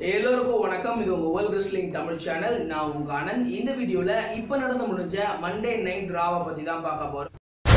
எல்லோருக்கும் வணக்கம் இது உங்க வேர்ல்ட் ரெஸ்லிங் தமிழ் சேனல் நான் உங்க ஆனந்த் இந்த வீடியோல இப்ப நடந்து முடிஞ்ச மண்டே நைட் ராவை பத்தி தான் பார்க்க போறோம்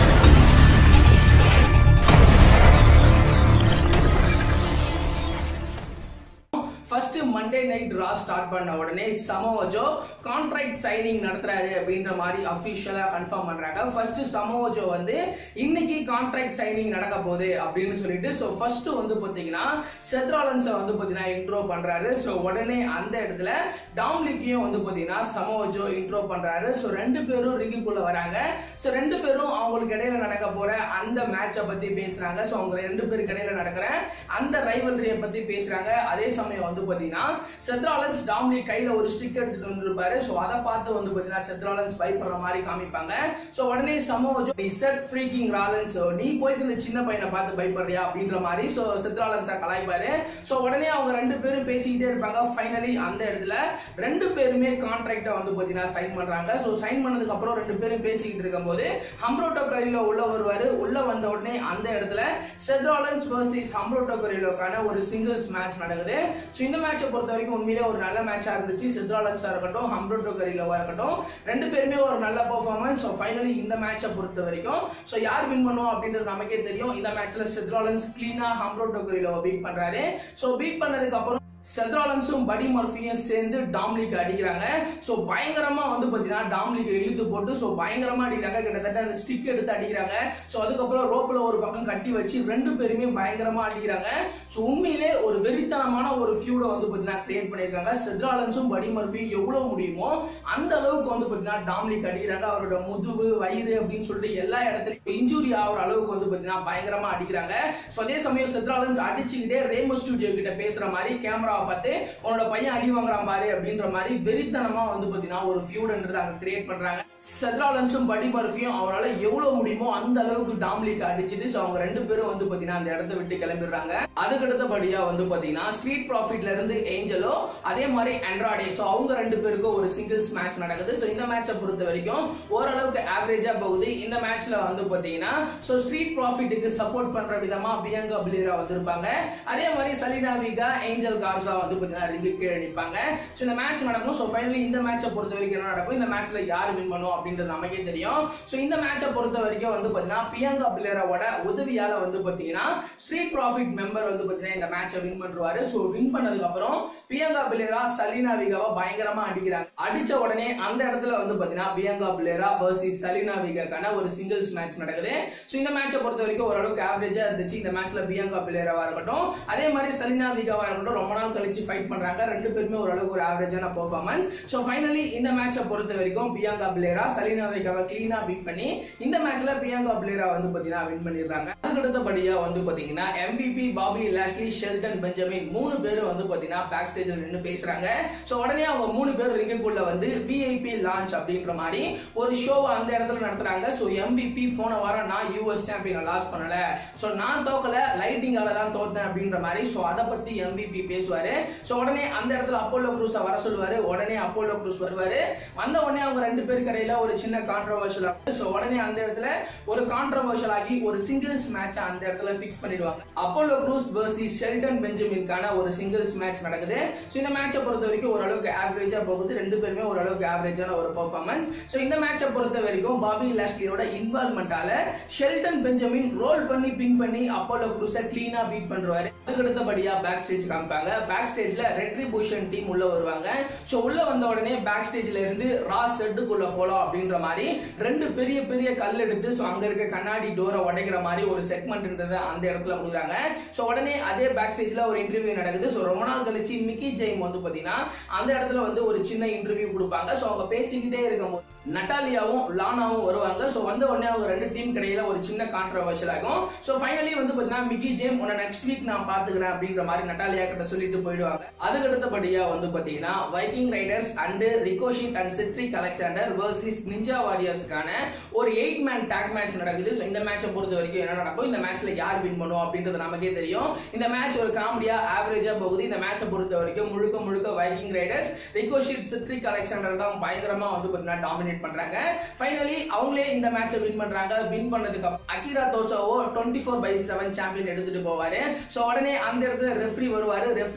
first Monday night Raw start பண்ண உடனே சமோஜோ கான்ட்ராக்ட் சைனிங் நடத்துறாரு அப்படின்ற மாதிரி அபிஷியலா கன்ஃபார்ம் பண்றாங்க ஃபர்ஸ்ட் சமோஜோ வந்து இன்னைக்கு கான்ட்ராக்ட் சைனிங் நடக்க போகுது அப்படின்னு சொல்லிட்டு ஸோ ஃபர்ஸ்ட் வந்து பாத்தீங்கன்னா செத்ராலன்ஸை வந்து பாத்தீங்கன்னா இன்ட்ரோ பண்றாரு ஸோ உடனே அந்த இடத்துல டாம்லிக்கையும் வந்து பாத்தீங்கன்னா சமோஜோ இன்ட்ரோ பண்றாரு ஸோ ரெண்டு பேரும் ரிங்குக்குள்ள வராங்க ஸோ ரெண்டு பேரும் அவங்களுக்கு இடையில நடக்க போற அந்த மேட்சை பத்தி பேசுறாங்க ஸோ அவங்க ரெண்டு பேருக்கு இடையில நடக்கிற அந்த ரைவல்ரியை பத்தி பேசுறாங்க அதே சமயம் வந்து பாத்தீங்கன்னா செத்ராலன்ஸ் டாம்லி கையில ஒரு ஸ்டிக் எடுத்துட்டு வந்திருப்பாரு ஸோ அதை பார்த்து வந்து பாத்தீங்கன்னா செத்ராலன்ஸ் பயப்படுற மாதிரி காமிப்பாங்க ஸோ உடனே சமோஜோ நீ செத் ஃப்ரீக்கிங் ராலன்ஸ் நீ போயிட்டு இந்த சின்ன பையனை பார்த்து பயப்படுறியா அப்படின்ற மாதிரி ஸோ செத்ராலன்ஸை கலாய்ப்பாரு ஸோ உடனே அவங்க ரெண்டு பேரும் பேசிக்கிட்டே இருப்பாங்க ஃபைனலி அந்த இடத்துல ரெண்டு பேருமே கான்ட்ராக்டை வந்து பாத்தீங்கன்னா சைன் பண்றாங்க ஸோ சைன் பண்ணதுக்கு அப்புறம் ரெண்டு பேரும் பேசிக்கிட்டு இருக்கும்போது ஹம்ரோட்டோ கரியில உள்ள வருவாரு உள்ள வந்த உடனே அந்த இடத்துல செத்ராலன்ஸ் வர்சஸ் ஹம்ரோட்டோ கரியிலோக்கான ஒரு சிங்கிள்ஸ் மேட்ச் நடக்குது ஸோ இந்த மேட்சை பொறுத்த வரைக்கும் உண்மையிலே ஒரு நல்ல மேட்சா இருந்துச்சு செத்ராலன்ஸா இருக்கட்டும் ஹம்ரோட்டோ கரியிலவா இருக்கட்டும் ரெண்டு பேருமே ஒரு நல்ல பர்ஃபார்மன்ஸ் ஸோ ஃபைனலி இந்த மேட்சை பொறுத்த வரைக்கும் ஸோ யார் வின் பண்ணுவோம் அப்படின்றது நமக்கே தெரியும் இந்த மேட்ச்ல செத்ராலன்ஸ் கிளீனா ஹம்ரோட்டோ கரியிலவா பீட் பண்றாரு ஸோ பீட் பண்ணதுக்கு அப்புறம் செத்ராலன்ஸும் படி மர்ஃபியும் சேர்ந்து டாம்லிக்கு அடிக்கிறாங்க ஸோ பயங்கரமா வந்து பார்த்தீங்கன்னா டாம்லிக்கு இழுத்து போட்டு ஸோ பயங்கரமா அடிக்கிறாங்க கிட்டத்தட்ட அந்த ஸ்டிக் எடுத்து அடிக்கிறாங்க ஸோ அதுக்கப்புறம் ரோப்ல ஒரு பக்கம் கட்டி வச்சு ரெண்டு பேருமே பயங்கரமா அடிக்கிறாங்க ஸோ உண்மையிலே ஒரு வெறித்தனமான ஒரு ஃபியூடை வந்து பார்த்தீங்கன்னா கிரியேட் பண்ணியிருக்காங்க செத்ராலன்ஸும் படி மர்ஃபி எவ்வளவு முடியுமோ அந்த அளவுக்கு வந்து பார்த்தீங்கன்னா டாம்லிக் அடிக்கிறாங்க அவரோட முதுகு வயிறு அப்படின்னு சொல்லிட்டு எல்லா இடத்துலையும் இன்ஜுரி ஆகிற அளவுக்கு வந்து பார்த்தீங்கன்னா பயங்கரமா அடிக்கிறாங்க ஸோ அதே சமயம் செத்ராலன்ஸ் அடிச்சுக்கிட்டே ரேமோ ஸ்டுடியோ கிட்ட பேசுற மாதிரி கேமரா கேமராவை பார்த்து உன்னோட பையன் அடி வாங்குறான் பாரு அப்படின்ற மாதிரி வெறித்தனமா வந்து பாத்தீங்கன்னா ஒரு ஃபியூடுன்றது அங்க கிரியேட் பண்றாங்க செத்ராலன்ஸும் படி மர்ஃபியும் அவரால் எவ்வளவு முடியுமோ அந்த அளவுக்கு டாம்லிக்கு அடிச்சுட்டு ஸோ அவங்க ரெண்டு பேரும் வந்து பாத்தீங்கன்னா அந்த இடத்த விட்டு கிளம்பிடுறாங்க அதுக்கு அடுத்தபடியா வந்து பாத்தீங்கன்னா ஸ்ட்ரீட் ப்ராஃபிட்ல இருந்து ஏஞ்சலோ அதே மாதிரி ஆண்ட்ராய்டே ஸோ அவங்க ரெண்டு பேருக்கும் ஒரு சிங்கிள்ஸ் மேட்ச் நடக்குது ஸோ இந்த மேட்சை பொறுத்த வரைக்கும் ஓரளவுக்கு ஆவரேஜா போகுது இந்த மேட்ச்ல வந்து பாத்தீங்கன்னா ஸோ ஸ்ட்ரீட் ப்ராஃபிட்டுக்கு சப்போர்ட் பண்ற விதமா பியங்கா பிளேரா வந்திருப்பாங்க அதே மாதிரி சலினா விகா ஏஞ்சல் கார்சா வந்து பாத்தீங்கன்னா ரிங்கு கீழே நிற்பாங்க ஸோ இந்த மேட்ச் நடக்கும் ஸோ ஃபைனலி இந்த மேட்சை பொறுத்த வரைக்கும் என்ன நடக்கும் இந்த மேட்ச்ல யார் வின் பண்ணும் அப்படின்றது நமக்கே தெரியும் ஸோ இந்த மேட்சை பொறுத்த வரைக்கும் வந்து பாத்தீங்கன்னா பியங்கா பிளேராவோட உதவியால வந்து பாத்தீங்கன்னா ஸ்ட்ரீட் ப்ராஃபிட் மெம்பர் வந்து பாத்தீங்கன்னா இந்த மேட்சை வின் பண்ணுவாரு ஸோ வின் பண்ணதுக்கு அப்புறம் பியங்கா பிளேரா சலீனா விகாவை பயங்கரமா அடிக்கிறாங்க அடிச்ச உடனே அந்த இடத்துல வந்து பாத்தீங்கன்னா பியங்கா பிளேரா வர்சஸ் சலீனா விகாக்கான ஒரு சிங்கிள்ஸ் மேட்ச் நடக்குது ஸோ இந்த மேட்சை பொறுத்த வரைக்கும் ஓரளவுக்கு ஆவரேஜா இருந்துச்சு இந்த மேட்ச்ல பியங்கா பிளேராவா இருக்கட்டும் அதே மாதிரி சலீனா விகாவா இருக்கட்டும் ரொம்ப நாள் கழிச்சு ஃபைட் பண்றாங்க ரெண்டு பேருமே ஓரளவுக்கு ஒரு ஆவரேஜான பெர்ஃபார்மன்ஸ் ஸோ ஃபைனலி இந்த மேட்சை பொறுத்த வரைக்கும் பியங்கா பிளேரா சலீனா விகாவை கிளீனா பீட் பண்ணி இந்த மேட்ச்ல பியங்கா பிளேரா வந்து பாத்தீங்கன்னா வின் பண்ணிடுறாங்க அதுக்கு அடுத்தபடியா வந்து பாத்தீங்கன்னா MVP Bobby Lashley Shelton Benjamin மூணு பேரும் வந்து பாத்தீங்கன்னா பேக் ஸ்டேஜ்ல நின்று பேசுறாங்க ஸோ உடனே அவங்க மூணு பேர் ரிங்குக்குள்ள வந்து விஐபி லான்ச் அப்படின்ற மாதிரி ஒரு ஷோவை அந்த இடத்துல நடத்துறாங்க ஸோ எம்பிபி போன வாரம் நான் யூஎஸ் சாம்பியனை லாஸ் பண்ணல ஸோ நான் தோக்கல லைட்டிங்கால தான் தோத்தேன் அப்படின்ற மாதிரி ஸோ அதை பத்தி எம்பிபி பேசுவாரு ஸோ உடனே அந்த இடத்துல அப்போலோ க்ரூஸை வர சொல்லுவாரு உடனே அப்போலோ க்ரூஸ் வருவாரு வந்த உடனே அவங்க ரெண்டு பேருக்கு இடையில ஒரு சின்ன கான்ட்ரவர்ஷியல் ஆகும் ஸோ உடனே அந்த இடத்துல ஒரு கான்ட்ரவர்ஷியல் ஆகி ஒரு சிங்கிள்ஸ் மேட்ச் அந்த இடத்துல ஃபிக்ஸ் பண்ணிடுவாங்க அப்போலோ க்ரூஸ் வர்சஸ் ஷெல்டன் பெஞ்சமின்கான ஒரு சிங்கிள்ஸ் மேட்ச் நடக்குது ஸோ இந்த மேட்சை பொறுத்த வரைக்கும் ஓரளவுக்கு ஆவரேஜா போகுது ரெண்டு பேருமே ஓரளவுக்கு ஆவரேஜான ஒரு பெர்ஃபார்மன்ஸ் ஸோ இந்த மேட்சை பொறுத்த வரைக்கும் பாபி லாஸ்லியோட இன்வால்மெண்டால ஷெல்டன் பெஞ்சமின் ரோல் பண்ணி பின் பண்ணி அப்போலோ க்ரூஸை கிளீனா பீட் பண்றாரு அதுக்கு அடுத்தபடியா பேக் ஸ்டேஜ் காமிப்பாங்க பேக் ஸ்டேஜ்ல ரெட்ரிபியூஷன் டீம் உள்ள வருவாங்க ஸோ உள்ள வந்த உடனே பேக் ஸ்டேஜ்ல இருந்து ரா செட்டுக்குள்ள போலாம் அப்படின்ற மாதிரி ரெண்டு பெரிய பெரிய கல் எடுத்து ஸோ அங்க இருக்க கண்ணாடி டோரை உடைக்கிற மாதிரி ஒரு செக்மெண்ட்ன்றத அந்த இடத்துல கொடுக்குறாங்க ஸோ உடனே அதே பேக் ஸ்டேஜ்ல ஒரு இன்டர்வியூ நடக்குது ஸோ ரொம்ப நாள் கழிச்சு மிக்கி ஜெயம் வந்து பாத்தீங்கன்னா அந்த இடத்துல வந்து ஒரு சின்ன இன்டர்வியூ கொடுப்பாங்க ஸோ அவங்க பேசிக்கிட்டே இருக்கும்போது நட்டாலியாவும் லானாவும் வருவாங்க ஸோ வந்த உடனே அவங்க ரெண்டு டீம் கிடையில ஒரு சின்ன கான்ட்ரவர்ஷியல் ஆகும் ஸோ ஃபைனலி வந்து பாத்தீங்கன்னா மிக்கி ஜேம் உன்னை நெக்ஸ்ட் வீக் நான் பாத்துக்கிறேன் அப்படின்ற மாதிரி நட்டாலியா கிட்ட சொல்லிட்டு போயிடுவாங்க அதுக்கு அடுத்தபடியா வந்து பாத்தீங்கன்னா Viking Raiders and Ricochet and Cedric Alexander versus Ninja வாரியர்ஸ்க்கான ஒரு எயிட் மேன் டேக் மேட்ச் நடக்குது ஸோ இந்த மேட்சை பொறுத்த வரைக்கும் என்ன நடக்கும் இந்த மேட்ச்ல யார் வின் பண்ணுவோம் அப்படின்றது நமக்கே தெரியும் இந்த மேட்ச் ஒரு காமெடியா ஆவரேஜா போகுது இந்த மேட்சை பொறுத்த வரைக்கும் முழுக்க முழுக்க Viking Raiders Ricochet Cedric Alexander தான் பயங்கரமா வந்து பாத்தீங்கன்னா டாமினேட் பண்றாங்க ஃபைனலி அவங்களே இந்த மேட்சை வின் பண்றாங்க வின் பண்ணதுக்கு அப்புறம் Akira Tozawa twenty four by seven champion எடுத்துட்டு போவாரு ஸோ உடனே அந்த இடத்துல ரெஃப்ரி வருவாரு ரெஃப்ரி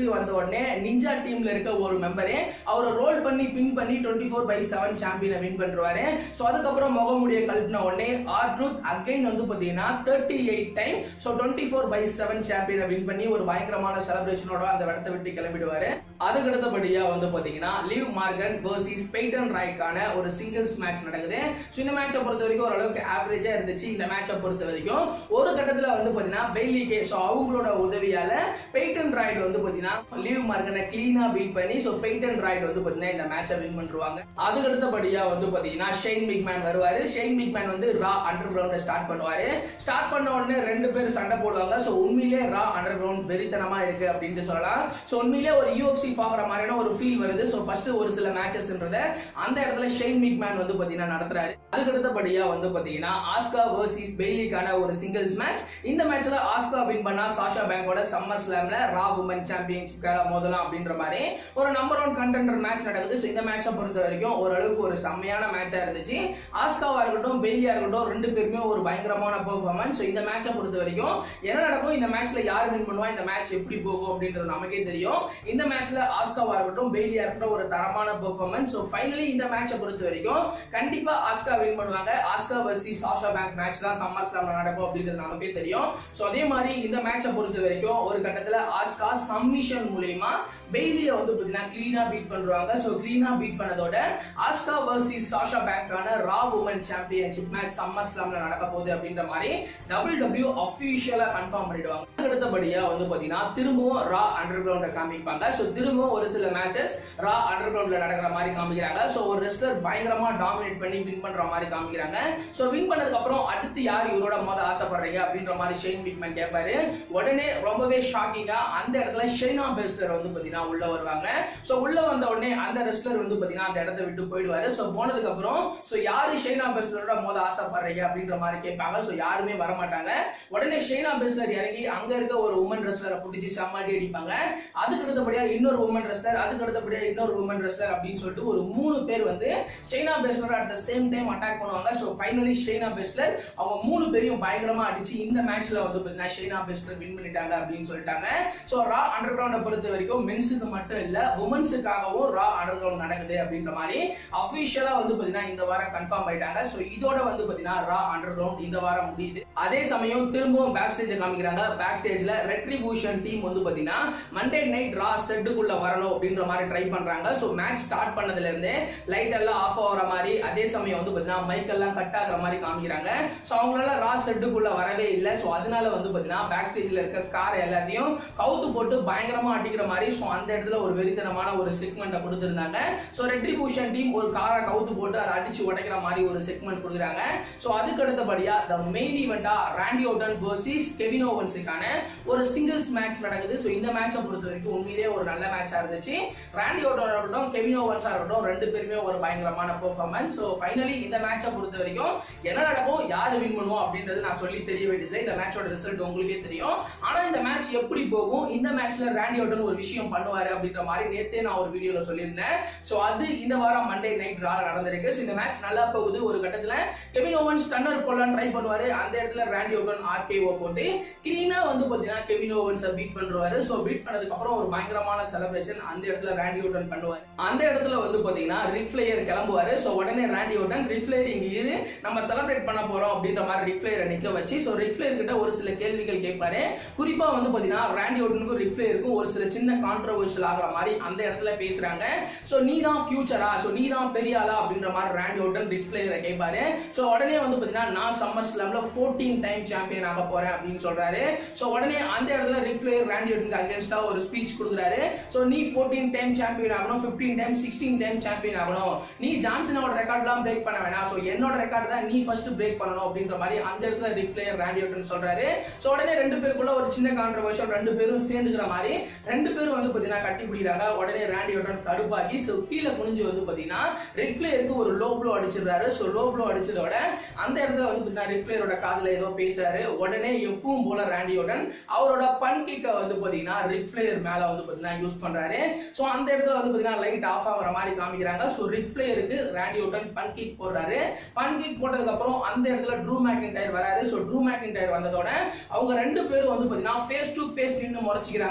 என்ட்ரி வந்த உடனே நிஞ்சா டீம்ல இருக்க ஒரு மெம்பரே அவரை ரோல் பண்ணி பின் பண்ணி டுவெண்ட்டி ஃபோர் பை செவன் சாம்பியனை வின் பண்றாரு ஸோ அதுக்கப்புறம் முகமுடிய கழட்டின உடனே ஆர் ட்ரூத் அகைன் வந்து பாத்தீங்கன்னா thirty eight time so twenty four by seven சாம்பியனை வின் பண்ணி ஒரு பயங்கரமான செலிப்ரேஷனோட அந்த இடத்தை விட்டு கிளம்பிடுவாரு அதுக்கு அடுத்தபடியா வந்து பாத்தீங்கன்னா லீவ் மார்கன் வர்சஸ் பெய்டன் ராய்க்கான ஒரு சிங்கிள்ஸ் மேட்ச் நடக்குது ஸோ இந்த மேட்சை பொறுத்த வரைக்கும் ஓரளவுக்கு ஆவரேஜா இருந்துச்சு இந்த மேட்சை பொறுத்த வரைக்கும் ஒரு கட்டத்துல வந்து பாத்தீங்கன்னா பெய்லி கே ஸோ அவங்களோட உதவியால பெய்டன் ராய்டு வந்து பாத்தீங்கன்னா லீவ் மார்கனை கிளீனா பீட் பண்ணி ஸோ பெய்டன் ராய்டு வந்து பாத்தீங்கன்னா இந்த மேட்சை வின் பண்ணிருவாங்க அதுக்கு அடுத்தபடியா வந்து பாத்தீங்கன்னா ஷெயின் பிக்மேன் வருவாரு ஷெயின் பிக்மேன் வந்து ரா அண்டர் கிரவுண்ட ஸ்டார்ட் பண்ணுவாரு ஸ்டார்ட் பண்ண உடனே ரெண்டு பேர் சண்டை போடுவாங்க ஸோ உண்மையிலே ரா அண்டர் கிரவுண்ட் வெறித்தனமா இருக்கு அப்படின்னு சொல்லலாம் ஸோ உண்மையிலே ஒரு யூஎஃப்சி பாக்குற மாதிரியான ஒரு ஃபீல் வருது ஸோ ஃபர்ஸ்ட் ஒரு சில மேட்சஸ்ன்றத அந்த இடத்துல ஷெயின் பிக்மேன் வந்து பாத்தீங்கன்னா நடத்துறாரு அதுக்கு அடுத்தபடியா வந்து பாத்தீங்கன்னா ஆஸ்கா வர்சஸ் பெய்லிக்கான ஒரு சிங்கிள்ஸ் மேட்ச் இந்த மேட்ச்ல ஆஸ்கா வின் பண்ணா சாஷா பேங்கோட சம்மர் ஸ்லாம்ல ரா உமன் சாம்பியன்ஷிப்காக மோதலாம் அப்படின்ற மாதிரி ஒரு நம்பர் ஒன் கண்டெண்டர் மேட்ச் நடக்குது ஸோ இந்த மேட்சை பொறுத்த வரைக்கும் ஓரளவுக்கு ஒரு செம்மையான மேட்சா இருந்துச்சு ஆஸ்காவா இருக்கட்டும் பெய்லியா இருக்கட்டும் ரெண்டு பேருமே ஒரு பயங்கரமான பெர்ஃபார்மன்ஸ் ஸோ இந்த மேட்சை பொறுத்த வரைக்கும் என்ன நடக்கும் இந்த மேட்ச்ல யார் வின் பண்ணுவா இந்த மேட்ச் எப்படி போகும் அப்படின்றது நமக்கே தெரியும் இந்த மேட்ச்ல ஆஸ்காவா இருக்கட்டும் பெய்லியா இருக்கட்டும் ஒரு தரமான பெர்ஃபார்மன்ஸ் ஸோ ஃபைனலி இந்த மேட்சை பொறுத்த வரைக்கும் கண்டிப்பா ஆஸ்கா வின் பண்ணுவாங்க Asuka versus Sasha Banks match தான் சம்மர் ஸ்லாம்ல நடக்கும் அப்படின்றது நமக்கே தெரியும் ஸோ அதே மாதிரி இந்த மேட்சை பொறுத்த வரைக்கும் ஒரு கட்டத்துல ஆஸ்கா சம்மிஷன் மூலியமா பெய்லிய வந்து பாத்தீங்கன்னா கிளீனா பீட் பண்றாங்க ஸோ கிளீனா பீட் பண்ணதோட ஆஸ்கா வர்சஸ் சாஷா பேங்கான Raw women championship match Summer ஸ்லாம்ல நடக்க போகுது அப்படின்ற மாதிரி டபிள்யூ டபிள்யூ அஃபிஷியலா கன்ஃபார்ம் பண்ணிடுவாங்க அடுத்தபடியா வந்து பாத்தீங்கன்னா திரும்பவும் ரா அண்டர் கிரவுண்ட காமிப்பாங்க ஸோ திரும்பவும் ஒரு சில மேட்சஸ் ரா அண்டர் கிரவுண்ட்ல நடக்கிற மாதிரி காமிக்கிறாங்க ஸோ ஒரு ரெஸ்லர் பயங்கரமா டாமினேட் பண்ணி வின் பண்ற மாதிரி காமிக்கிறாங்க ஸோ வின் பண்ணதுக்கு அப்புறம் அடுத்து யார் இவரோட மோத ஆசைப்படுறீங்க அப்படின்ற மாதிரி ஷெயின் பிக்மேன் கேட்பாரு உடனே ரொம்பவே ஷாக்கிங்கா அந்த இடத்துல ஷெய்னா பெஸ்லர் வந்து பாத்தீங்கன்னா உள்ள வருவாங்க ஸோ உள்ள வந்த உடனே அந்த ரெஸ்லர் வந்து பாத்தீங்கன்னா அந்த இடத்த விட்டு போயிடுவாரு ஸோ போனதுக்கு அப்புறம் ஸோ யாரு ஷெய்னா பெஸ்லரோட மோத ஆசைப்படுறீங்க அப்படின்ற மாதிரி கேட்பாங்க ஸோ யாருமே வர மாட்டாங்க உடனே ஷெய்னா பெஸ்லர் இறங்கி அங்க இருக்க ஒரு உமன் ரெஸ்லரை பிடிச்சி செம்மாடி அடிப்பாங்க அதுக்கு அடுத்தபடியா இன்னொரு உமன் ரெஸ்லர் அதுக்கு அடுத்தபடியா இன்னொரு உமன் ரெஸ்லர் அப்படின்னு சொல்லிட்டு ஒரு மூணு பேர் வந்து Shayna Baszler at the same time attack பண்ணுவாங்க ஸோ ஃபைனலி ஷெய்னா பெஸ்லர் அவங்க மூணு பேரையும் பயங்கரமா அடிச்சு இந்த மேட்ச்ல வந்து பாத்தீங்கன்னா ஷெய்னா பெஸ்லர் வின் பண்ணிட்டாங்க அப்படின்னு சொல்லிட்டாங்க ஸோ ரா அண்டர் கிரவுண்டை பொறுத்த வரைக்கும் மென்ஸுக்கு மட்டும் இல்ல உமன்ஸுக்காகவும் ரா அண்டர் கிரவுண்ட் நடக்குது அப்படின்ற மாதிரி அபிஷியலா வந்து பாத்தீங்கன்னா இந்த வாரம் கன்ஃபார்ம் ஆயிட்டாங்க ஸோ இதோட வந்து பாத்தீங்கன்னா ரா அண்டர் கிரவுண்ட் இந்த வாரம் முடியுது அதே சமயம் திரும்பவும் பேக் ஸ்டேஜ் காமிக்கிறாங்க பேக் ஸ்டேஜ்ல ரெட்ரிபியூஷன் டீம் வந்து பாத்தீங்கன்னா மண்டே நைட் ரா செட்டுக்குள்ள வரணும் அப்படின்ற மாதிரி ட்ரை பண்றாங்க ஸோ மேட்ச் ஸ்டார்ட் பண்ணதுல இருந்து லைட் எல்லாம் ஆஃப் ஆகிற மாதிரி அதே சமயம் வந்து பாத்தீங்கன்னா மைக் எல்லாம் கட் ஆகுற மாதிரி காமிக்கிறாங்க ஸோ அவங்களால ரா செட்டுக்குள்ள வரவே இல்லை ஸோ அதனால வந்து பாத்தீங்கன்னா பேக் ஸ்டேஜ்ல இருக்க கார் எல்லாத்தையும் கவுத்து போட்டு பயங்கரமா அடிக்கிற மாதிரி ஸோ அந்த இடத்துல ஒரு வெறித்தனமான ஒரு செக்மெண்ட்டை கொடுத்துருந்தாங்க ஸோ ரெட்ரிபியூஷன் டீம் ஒரு காரை கவுத்து போட்டு அதை அடிச்சு உடைக்கிற மாதிரி ஒரு செக்மெண்ட் கொடுக்குறாங்க ஸோ அதுக்கு அடுத்தபடியா த மெயின் ஈவெண்டா ராண்டி ஓட்டன் வர்சஸ் கெவின் ஓவன்ஸுக்கான ஒரு சிங்கிள்ஸ் மேட்ச் நடக்குது ஸோ இந்த மேட்சை பொறுத்த வரைக்கும் உண்மையிலேயே ஒரு நல்ல மேட்சா இருந்துச்சு ராண்டி ஓட்டன் இருக்கட்டும் கெவின் ஓவன்ஸா இருக்கட்டும் ரெண்டு பேருமே ஒரு பயங்கரமான பெர்ஃபார்மன்ஸ் ஸோ ஃபைனலி இந்த மேட்சை பொறுத்த வரைக்கும் என்ன நடக்கும் யார் வின் பண்ணுவோம் அப்படின்றது நான் சொல்லி தெரிய வேண்டியதில்லை இந்த மேட்சோட ரிசல்ட் உங்களுக்கே தெரியும் ஆனா இந்த மேட்ச் எப்படி போகும் இந்த மேட்ச்ல ராண்டி ஓட்டன் ஒரு விஷயம் பண்ணுவாரு அப்படின்ற மாதிரி நேத்தே நான் ஒரு வீடியோல சொல்லியிருந்தேன் ஸோ அது இந்த வாரம் மண்டே நைட் ரால நடந்திருக்கு ஸோ இந்த மேட்ச் நல்லா போகுது ஒரு கட்டத்துல கெவின் ஓவன்ஸ் டன்னர் போடலாம் ட்ரை பண்ணுவாரு அந்த இடத்துல ராண்டி ஓட்டன் ஆர்கேஓ போட்டு கிளீனா வந்து பாத்தீங்கன்னா கெவின் ஓவன்ஸை பீட் பண்ணுவாரு ஸோ பீட் பண்ணதுக்கு அப்புறம் ஒரு பயங்கரமான செலிப்ரேஷன் அந்த இடத்துல ராண்டி ஓட்டன் பண்ணுவாரு அந்த இடத்துல வந்து பாத்தீங்கன்னா ரிக் ஃபிளேயர் கிளம்புவாரு ஸோ உடனே ராண்டி ஓட்டன் ரிக் ஃபிளேயர் இங்க இரு நம்ம செலிப்ரேட் பண்ண போறோம் அப்படின்ற மாதிரி ரிக் ஃபிளேயரை நிக்க வச்சு ஸோ ரிக் ஃபிளேயர் கிட்ட ஒரு சில கேள்விகள் கேட்பாரு குறிப்பா வந்து பாத்தீங்கன்னா ராண்டி ஓட்டனுக்கும் ரிக் ஃபிளேயருக்கும் ஒரு சில சின்ன கான்ட்ரவர்ஷியல் ஆகிற மாதிரி அந்த இடத்துல பேசுறாங்க ஸோ நீ தான் ஃபியூச்சரா ஸோ நீ தான் பெரிய ஆளா அப்படின்ற மாதிரி ராண்டி ஓட்டன் ரிக் ஃபிளேயரை கேட்பாரு ஸோ உடனே வந்து பாத்தீங்கன்னா நான் சம்மர் ஸ்லாம்ல ஃபோர்டீன் டைம் சாம்பியன் ஆக போறேன் அப்படின்னு சொல்றாரு ஸோ உடனே அந்த இடத்துல ரிக் ஃபிளேயர் ராண்டி ஓட்டனுக்கு அகேன்ஸ்டா ஒரு ஸ்பீச் கொடுக்குறாரு ஸோ நீ ஃபோர்டீன் டைம் சாம்பியன் ஆகணும் fifteen time sixteen time champion ஆகணும் நீ ஜான்சனோட ரெக்கார்ட்லாம் பிரேக் பண்ண வேணாம் ஸோ என்னோட ரெக்கார்ட் தான் நீ ஃபர்ஸ்ட் பிரேக் பண்ணணும் அப்படின்ற மாதிரி அந்த இடத்துல ரிக் ஃபிளேயர் ராண்டி ஓட்டன் சொல்றாரு ஸோ உடனே ரெண்டு பேருக்குள்ள ஒரு சின்ன கான்ட்ரவர்ஷியல் ரெண்டு பேரும் சேர்ந்துக்கிற மாதிரி ரெண்டு பேரும் வந்து பாத்தீங்கன்னா கட்டி பிடிக்கிறாங்க உடனே ராண்டி ஓட்டன் கடுப்பாக்கி ஸோ கீழே குனிஞ்சு வந்து பாத்தீங்கன்னா ரிக் ஃபிளேயருக்கு ஒரு லோ ப்ளோ அடிச்சிடுறாரு ஸோ லோ ப்ளோ அடிச்சதோட அந்த இடத்துல வந்து பாத்தீங்கன்னா ரிக் ஃபிளேயரோட காதுல ஏதோ பேசுறாரு உடனே எப்பவும் போல ராண்டி ஓட்டன் அவரோட பன் கிக்க வந்து பாத்தீங்கன்னா ரிக் ஃபிளேயர் மேல வந்து பாத்தீங்கன்னா யூஸ் பண்றாரு ஸோ அந்த இடத்துல வந்து பாத்தீங்கன்னா லைட் ஆஃப் ஆகிற மாதிரி காமிக்கிறாங்க ஸோ ரிக் ஃபிளேயருக்கு ராண்டி ஓட்டன் பன் கிக் போடுறாரு பன் கிக் போட்டதுக்கு அப்புறம் அந்த இடத்துல ட்ரூ மேக்கின் வராரு ஸோ ட்ரூ மேக்கின் வந்ததோட அவங்க ரெண்டு பேரும் வந்து பாத்தீங்கன்னா ஃபேஸ் டு ஃபேஸ் நின்று முறைச்சிக்கிறாங்க ஸோ ட்ரூ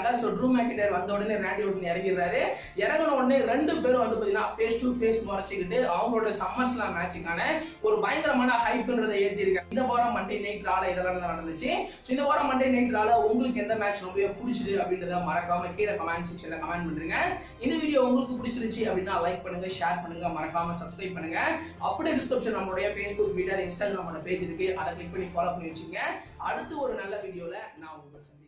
ட்ரூ மேக்கிட்டர் வந்த உடனே ரேண்டி ஓட்டன் இறங்கிடுறாரு இறங்கின உடனே ரெண்டு பேரும் வந்து பாத்தீங்கன்னா ஃபேஸ் டு ஃபேஸ் முறைச்சிக்கிட்டு அவங்களோட சம்மர் ஸ்லாம் மேட்சுக்கான ஒரு பயங்கரமான ஹைப்ன்றதை ஏற்றிருக்காங்க இந்த வாரம் மண்டே நைட் ரால இதெல்லாம் தான் நடந்துச்சு ஸோ இந்த வாரம் மண்டே நைட் ரால உங்களுக்கு எந்த மேட்ச் ரொம்ப பிடிச்சது அப்படின்றத மறக்காம கீழே கமெண்ட் செக்ஷன்ல கமெண்ட் பண்ணுங்க இந்த வீடியோ உங்களுக்கு பிடிச்சிருச்சு அப்படின்னா லைக் பண்ணுங்க ஷேர் பண்ணுங்க மறக்காம சப்ஸ்கிரைப் பண்ணுங்க அப்படியே டிஸ்கிரிப்ஷன் நம்மளுடைய ஃபேஸ்புக் ட்விட்டர் இன்ஸ்டாகிராமோட பேஜ் இருக்கு அதை கிளிக் பண்ணி ஃபாலோ பண்ணி வச்சுங்க அடுத்து ஒரு நல்ல வீடியோல நான் உங்களுக்கு சந்திக்கிறேன்